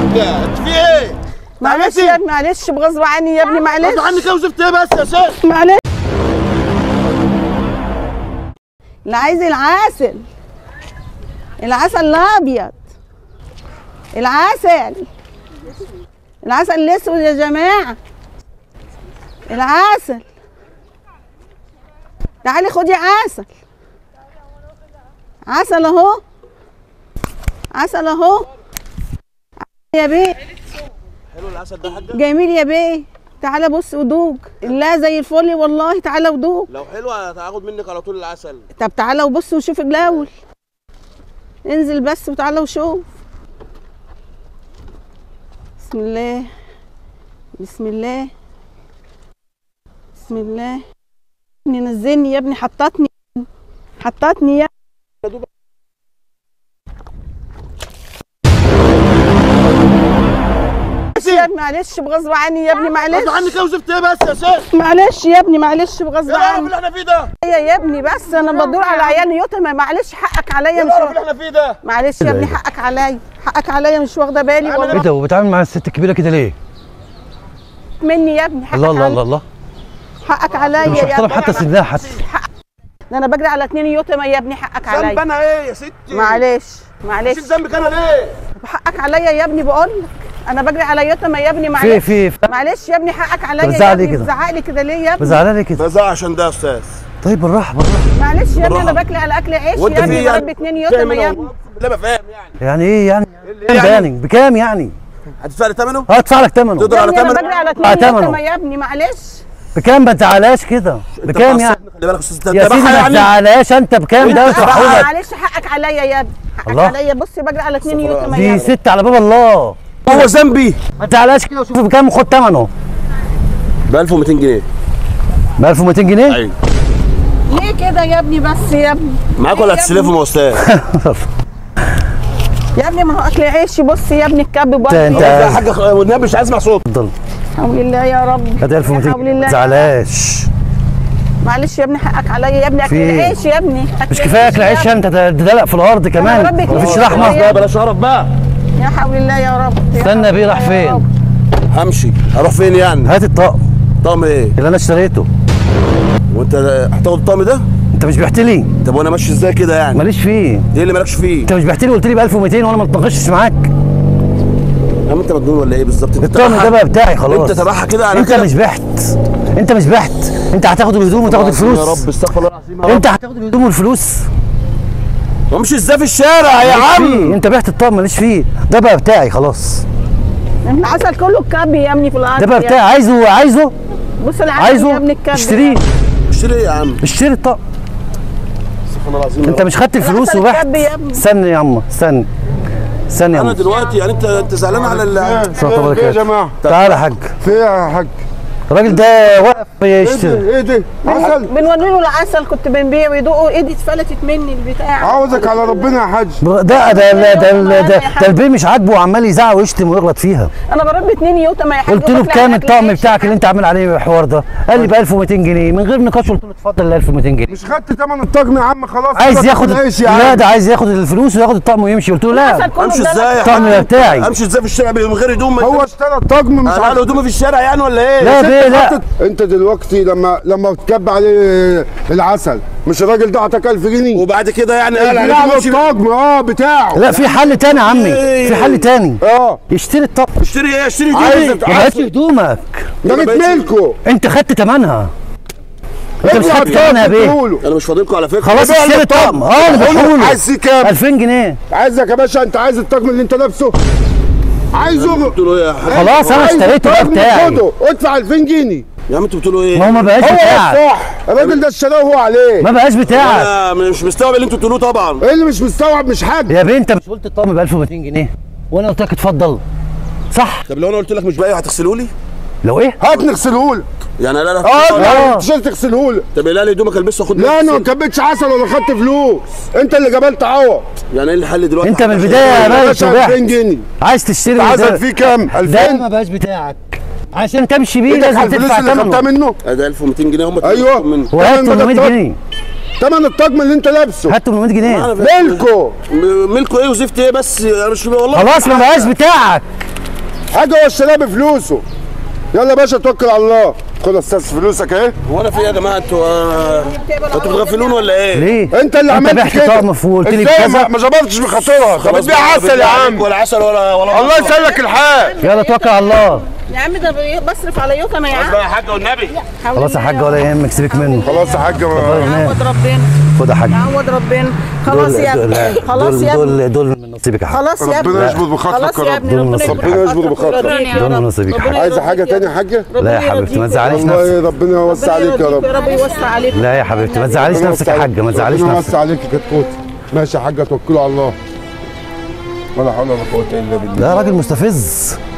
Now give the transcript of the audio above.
حاجه انت في ايه؟ معلش يا ابني معلش بغصب عني يا ابني معلش غصب عنك ايه وزفت ايه بس يا شيخ؟ معلش اللي عايز العسل العسل الابيض العسل العسل الاسود يا جماعه العسل تعالي خدي عسل عسل اهو عسل اهو يا بيه حلو العسل ده يا حاجه؟ جميل يا بيه تعالى بص ودوق لا زي الفل والله تعالى ودوق لو حلو هاخد منك على طول العسل طب تعالى وبص وشوف الاول انزل بس وتعالى وشوف بسم الله بسم الله بسم الله ابني نزلني يا ابني حطتني حطتني يا يا ابني معلش بغصب عني يا ابني معلش غصب عنك ايه وزفت ايه بس يا شيخ؟ معلش يا ابني معلش بغصب ايه القرف عني اللي احنا فيه ده؟ يا يا ابني بس انا بدور على عيال يتامى معلش حقك عليا ايه مش القرف واخدة- اللي احنا فيه ده؟ معلش يا ابني حقك عليا حقك عليا مش واخده بالي عامل والله ايه ده وبتعامل مع الست الكبيره كده ليه؟ مني يا ابني حقك الله الله عليا الله الله حقك عليا مش يا محترم ابني حتى سنها حتى ده انا بجري على اتنين يتامى يا ابني حقك ذنب عليا انا ايه يا ستي؟ معلش معلش شيل ذنبك انا ليه؟ حقك عليا يا ابني بقول لك انا بجري على يتامى يا ابني في معلش في في معلش يا ابني حقك عليا بتزعق يا ليه ابني كده؟ بتزعق لي كده ليه يا ابني بزعلان ليه كده؟ ده زعل عشان ده يا استاذ طيب بالراحه بالراحه معلش يا ابني بالراحة. انا باكل على اكل عيش وانت يا في ابني يعني بربي اتنين فاهم يتامى انا يا ابني لا ما فاهم يعني يعني ايه يعني؟ اللي بكام يعني؟ يعني؟ بكام يعني؟ هتدفع لي ثمنه؟ هدفع لك ثمنه تقدر يا على ابني انا ثمنه؟ بجري على على اتنين ثمنه. يتامى يا ابني معلش بكام ما تزعلاش كده؟ بكام يعني؟ خلي بالك يا استاذ يا انت سيدي تبعها ما تزعلاش انت بكام ده ادفعه لك معلش حقك عليا يا ابني حقك الله. عليا بص بجري على اتنين يتامى يا دي ابني ست على باب الله هو ذنبي ما تزعلاش كده وشوف بكام وخد ثمنه ب 1200 جنيه ب 1200 جنيه؟ ايوه ليه كده يا ابني بس يا ابني معاك ولا هتستلفهم يا استاذ؟ يا ابني ما هو اكل عيش بص يا ابني الكب انت برضه انت يا حاج والنبي مش عايز اسمع صوت اتفضل حول الله يا رب ادي يا 1200 حول الله ما يا تزعلاش معلش يا ابني حقك عليا يا ابني اكل في- العيش يا ابني أكل مش كفايه اكل عيش انت تدلق في الارض كمان ربي مفيش يكرمك. رحمه يا بلاش قرف بقى يا حول الله يا رب يا استنى حول بيه الله راح يا فين؟ رب. همشي هروح فين يعني؟ هات الطقم طقم ايه؟ اللي انا اشتريته وانت هتاخد الطقم ده؟ انت مش بعت لي طب وانا ماشي ازاي كده يعني؟ ماليش فيه ايه اللي مالكش فيه؟ انت مش بعت لي قلت لي ب 1200 وانا ما اتناقشتش معاك يا عم انت مجنون ولا ايه بالظبط؟ انت الطقم تبعها- ده بقى بتاعي خلاص انت تبعها كده على انت كده؟ مش بعت انت مش بعت انت هتاخد الهدوم وتاخد يا الفلوس رب استغفر الله العظيم يا رب انت هتاخد الهدوم والفلوس وامشي ازاي في الشارع يا ماليش فيه. عم؟ انت بعت الطقم ماليش فيه ده بقى بتاعي خلاص العسل كله الكب يا ابني في الارض ده بقى يا بتاعي عايزه عايزه بص العسل يا عايزه ابني الكب اشتريه اشتري ايه يا عم؟ اشتري الطقم استغفر الله العظيم يا انت رب. مش خدت الفلوس العسل وبحت الكب يا ابني. استنى يا عم استنى استنى يا انا عم دلوقتي يعني انت انت زعلان على ال السلام عليكم ايه يا جماعه تعالى يا حاج في ايه يا حاج الراجل ده واقف ايه ده يشتري ايه ده عسل بنوري له العسل كنت بنبيع ويدوقوا ايدي اتفلتت مني البتاع عاوزك على ربنا يا حاج ده ده ده ده, ده, ده, ده البيه مش عاجبه وعمال يزعق ويشتم ويغلط فيها انا بربي اتنين يوتامى يا حاج قلت له وباكل بكام على أكل الطقم عيش. بتاعك اللي انت عامل عليه الحوار ده قال لي ب 1200 جنيه من غير نقاش قلت له اتفضل ال 1200 جنيه مش خدت ثمن الطقم يا عم خلاص عايز كده ياخد ايش يا لا عم ده عايز ياخد الفلوس وياخد الطقم ويمشي قلت له لا العسل كله امشي ده ازاي يا الطقم حاج؟ ده بتاعي امشي ازاي في الشارع من غير هدوم هو اشترى الطقم مش انا عارف على هدومي في الشارع يعني ولا ايه؟ لا بيه لا انت دلوقتي لما لما تكب عليه العسل مش الراجل ده اعطاك 1000 جنيه وبعد كده يعني قال على لا هدومي امشي الطقم اه بتاعه لا في حل تاني يا عمي في حل تاني اه يشتري الطقم اشتري ايه اشتري عايز هدومي ما بقتش هدومك ده ما بيت بقتش- ملكه انت خدت ثمنها انت مش ابلع خدت ثمنها يا الطقم بيه اديهوله. انا مش فاضلكم على فكره خلاص بيع اشتري الطقم اه انا بقوله عايز فيه كام 2000 جنيه عايزك يا باشا انت عايز الطقم اللي انت لابسه عايزه قلت له ايه يا حاج؟ خلاص انا عايز اشتريته ده الطقم بتاعي خده ادفع 2000 جنيه يا عم انتوا بتقولوا ايه؟ ما هو ما بقاش هو بتاعك الصح الراجل ده اشتراه هو عليه ما بقاش بتاعك انا مش مستوعب اللي انتوا بتقولوه طبعا ايه اللي مش مستوعب مش حاج يا بيه انت مش قلت الطقم ب 1200 جنيه وانا قلت لك اتفضل صح طب لو انا قلت لك مش باقي هتغسلوا لي؟ لو ايه هات نغسله لك يعني لا لا اه آه. لا التيشيرت اغسله لك طب لا لي هدومك البسه خد لا انا ما نفسي. كبتش عسل ولا خدت فلوس انت اللي جبلت عوض يعني ايه الحل دلوقتي؟ انت من عشان- البدايه يا يا باشا باشا بعت 2000 جنيه عايز تشتري انت عايزك ده- فيه كام ده 2000 ما بقاش بتاعك عشان تمشي بيه ايدك على لازم الفلوس تدفع اللي خدتها ثمنه منه ده 1200 جنيه هم ايوه من وهات تمن 800 الطقم. جنيه تمن الطقم اللي انت لابسه هات 800 جنيه ملكه ملكه ايه وزفت ايه بس انا مش والله خلاص ما بقاش بتاعك حاجه هو اشتراها بفلوسه يلا يا باشا توكل على الله خد يا استاذ فلوسك اهي هو انا في ايه يا جماعه انتوا آه، انتوا بتغفلون ولا ايه؟ ليه انت اللي انت عملت بعت كده طقم وقلت لي ازاي بكذا ما ما ظبطتش بخاطرها طب خلاص اديها بقى، عسل يا بالله عليك عم ولا عسل ولا ولا الله يسلك الحال يلا توكل على الله يا عم ده بي- بصرف على يوتما يا عم بقى يا حاجه والنبي خلاص يا حاج ولا يهمك سيبك منه خلاص يا حاج ما- يعوض ربنا خد يا حاج يعوض ربنا خلاص دول- يا دول- ابني خلاص دول يا ابني دول دول من نصيبك يا حاج خلاص يا ابني ربنا يشبط بخاطرك خلاص يا يا رب ابني دول ربنا نصيبك. يجبر ربنا يجبر خاطرك بخاطرك. ويرضيك يا دول رب. نصيبك. ربنا عايزه يرضيك حاجه يا تاني يا رب. حاجه ربنا لا يا حبيبتي، ما يرضيك تزعليش يا رب. نفسك. والله ربنا يوسع عليك يا رب ربنا يوسع عليك لا يا حبيبتي ما تزعليش ربنا نفسك يا يوسع- حاج ما تزعليش ربنا نفسك يوسع عليك يا كتكوت ماشي يا حاجه توكلوا على الله ولا حول ولا قوه الا بالله ده راجل مستفز